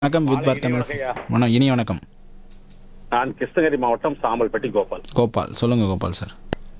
வணக்கம் வித் பார் தமிழ் வணக்கம் இனி வணக்கம் நான் கிருஷ்ணகிரி மாவட்டம் சாம்பல்பட்டி கோபால் கோபால் சொல்லுங்க கோபால் சார்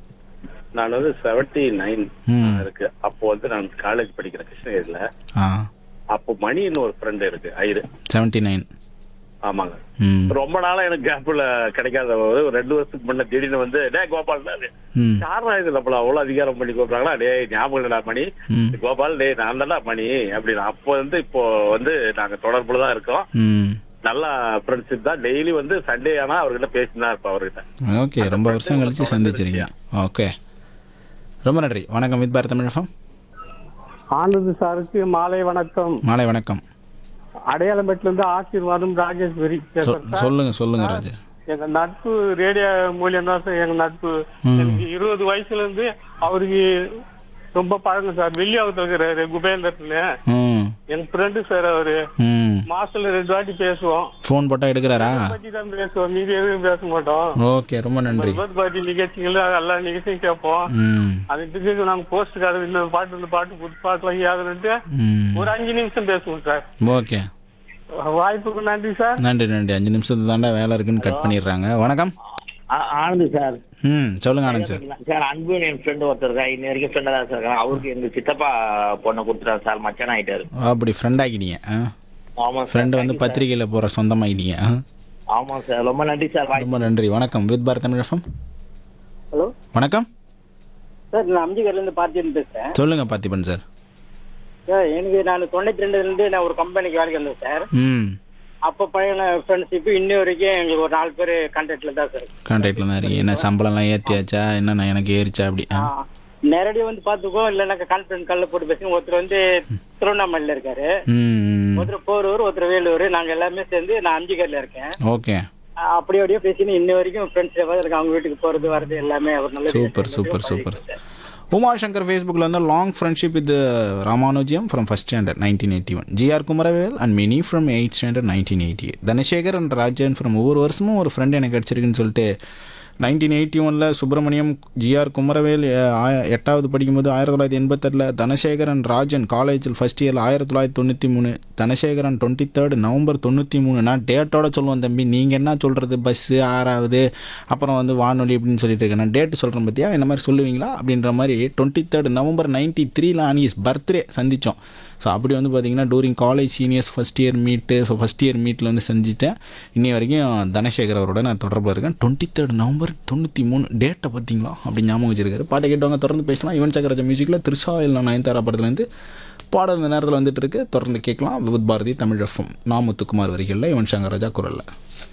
நான் வந்து செவன்டி நைன் ம். இருக்கு அப்போ வந்து நான் காலேஜ் படிக்கிறேன் கிருஷ்ணகிரியில ஆ அப்போ மணின்னு ஒரு ஃப்ரெண்ட் இருக்கு ஐரு செவன்ட்டி நைன் ஆமாங்க ம் ரொம்ப நாளா எனக்கு கேப்ல கிடைக்காத ஒரு ஒரு ரெண்டு வருஷத்துக்கு முன்ன திடீர்னு வந்து டே கோபால் ம் யாரா இது நம்மள அவ்வளவு அதிகாரம் பண்ணி கூப்பிடுறாங்களா டேய் ஞாபகம் இல்லடா மணி ம் கோபால் டேய் நான் தான்டா மணி அப்படின்னு அப்போ வந்து இப்போ வந்து நாங்க தொடர்புல தான் இருக்கோம் ம் நல்ல ஃப்ரெண்ட்ஷிப் தான் டெய்லி வந்து சண்டே ஆனா அவர்கிட்ட பேசிட்டு தான் இருப்போம் அவர்கிட்ட ஓகே ரொம்ப வருஷம் கழிச்சு சந்திச்சிருக்கீங்க ஓகே ரொம்ப நன்றி வணக்கம் வித் பார் தமிழ் FM. ஆனந்த் சாருக்கு மாலை வணக்கம் மாலை வணக்கம் அடையாளம்பேட்டில இருந்து ஆசீர்வாதம் ராஜேஸ்வரி சொ- பேசுறேன் சார். சொல்லுங்க சொல்லுங்க ராஜு எங்க நட்பு ரேடியோ மூலியம் தான் சார் எங்க நட்பு ம். எனக்கு இருபது வயசுல இருந்து அவருக்கு ரொம்ப பழக்கம் சார் வெள்ளியாவத்துல இருக்கிறாரு குபேந்திரத்துல ம் என் ஃப்ரெண்டு சார் அவரு ம் மாசத்துல ரெண்டு வாட்டி பேசுவோம் ஃபோன் போட்டால் எடுக்கிறாரா பத்தி தான் பேசுவோம் மீதி எதுவும் பேச மாட்டோம் ஓகே ரொம்ப நன்றி விபத்து பாட்டி நிகழ்ச்சிகள் எல்லா நிகழ்ச்சியும் கேட்போம் ம் அதுக்கு நாங்க போஸ்ட் கார்டு இந்த பாட்டு இந்த பாட்டு புது பாட்டுலாம் ஏதுன்னுட்டு ம் ஒரு அஞ்சு நிமிஷம் பேசுவோம் சார் ஓகே வாய்ப்புக்கு நன்றி சார் நன்றி நன்றி அஞ்சு நிமிஷத்துக்கு தாண்டா வேலை இருக்குன்னு கட் பண்ணிடுறாங்க வணக்கம் ஆ- ஆனந்த் சார் ம் சொல்லுங்க ஆனந்த் சார் சார் அன்பு என் ஃப்ரெண்டு ஒருத்தர் இருக்கா இன்ன வரைக்கும் ஃப்ரெண்டாக தான் சார் இருக்காங்க அவருக்கு எங்க சித்தப்பா பொண்ணை கொடுத்துட்டாரு சார் மச்சான் ஆயிட்டாரு அப்படி ஃப்ரெண்ட் ஆகிட்டீங்க ஆ ஆமா சார் ஃப்ரெண்டு வந்து thank you sir. பத்திரிக்கையில் போகிற சொந்தமாகிட்டீங்க ஆ ஆமா சார் ரொம்ப நன்றி சார் வாய்ப்பு ரொம்ப நன்றி வணக்கம் with Bharat Tamil FM hello வணக்கம் சார் நான் அம்ஜிகர்ல இருந்து பார்த்திபன் பேசுறேன் சொல்லுங்க பார்த்திபன் சார் சார் எனக்கு நான் தொண்ணூத்தி ரெண்டுல இருந்து நான் ஒரு கம்பெனிக்கு வேலைக்கு வந்தேன் சார் ம் அப்போ பழைய ஃப்ரெண்ட்ஷிப் இன்னி வரைக்கும் எங்களுக்கு ஒரு நாலு பேர் கான்டாக்ட்ல தான் சார் கான்டாக்டில் தான் இருக்கீங்க என்ன சம்பளம்லாம் ஏற்றியாச்சா என்ன எனக்கு ஏறிச்சா அப்படி ஆ ஆ, நேரடியா வந்து பாத்துக்கோ இல்லைனாக்கா கான்ஃபரன்ஸ் கால்ல போட்டு பேசி ஒருத்தர் வந்து திருவண்ணாமலையில இருக்காரு ம் ஒருத்தர் போரூர் ஒருத்தர் வேலூர் நாங்க எல்லாமே சேர்ந்து நான் அம்ஜிகர்ல இருக்கேன் ஓகே ஆ, அப்படி அப்படியே பேசினு இன்ன வரைக்கும் ஃப்ரெண்ட்ஸ் இருக்கு அவங்க வீட்டுக்கு போறது வர்றது எல்லாமே ஒரு நல்ல சூப்பர் சூப்பர் சூப்பர் உமாசங்கர் ஃபேஸ்புக்கில் வந்து long friendship with Ramanujiyam from first standard nineteen eighty one GR Kumaravel and Mini from eight standard nineteen eighty eight Dhanasekar and Rajan from ஒவ்வொரு வருஷமும் ஒரு ஃப்ரெண்ட் எனக்கு கிடச்சிருக்குன்னு சொல்லிட்டு நைன்டீன் எயிட்டி ஒனில் சுப்பிரமணியம் ஜிஆர் குமரவேல் அஹ், ஆய- எட்டாவது படிக்கும்போது ஆயிரத்தி தொள்ளாயிரத்தி எண்பத்தெட்டில் தனசேகர் அண்ட் ராஜன் காலேஜில் ஃபஸ்ட் இயரில் ஆயிரத்தி தொள்ளாயிரத்தி தொண்ணூற்றி மூணு Dhanasekar and twenty third November தொண்ணூற்றி மூணு நான் டேட்டோட சொல்லுவேன் தம்பி நீங்கள் என்ன சொல்கிறது பஸ்ஸு ஆறாவது அப்புறம் வந்து வானொலி அப்படின்னு சொல்லிட்டு இருக்கேன் நான் டேட்டு சொல்கிறேன் பார்த்தியா இந்த மாதிரி சொல்லுவீங்களா அப்படின்ற மாதிரி டுவெண்ட்டி தேர்ட் நவம்பர் நைன்ட்டி த்ரீல அனிஸ் பர்த்டே சந்தித்தோம் ஸோ அப்படி வந்து பார்த்தீங்கன்னா during college seniors first year meet so first year மீட்டில் வந்து செஞ்சுட்டேன் இன்னி வரைக்கும் தனசேகர் அவரோட நான் தொடர்பில் இருக்கேன் டுவெண்ட்டி தேர்ட் நவம்பர் தொண்ணூற்றி மூணு டேட்டை பார்த்தீங்களா அப்படி ஞாபகம் வச்சிருக்காரு பாட்டை கேட்டவங்க தொடர்ந்து பேசலாம் யுவன் சக்கரராஜ மியூசிக்கில் திருஷா இல்லை நயன்தாரா படத்துலேருந்து பாடல் இந்த நேரத்தில் வந்துட்டு இருக்கு தொடர்ந்து கேட்கலாம் விபத் பாரதி தமிழ் எஃப்எம் நாமுத்துக்குமார் வரிகளில் யுவன் சங்கர் ராஜா குரலில்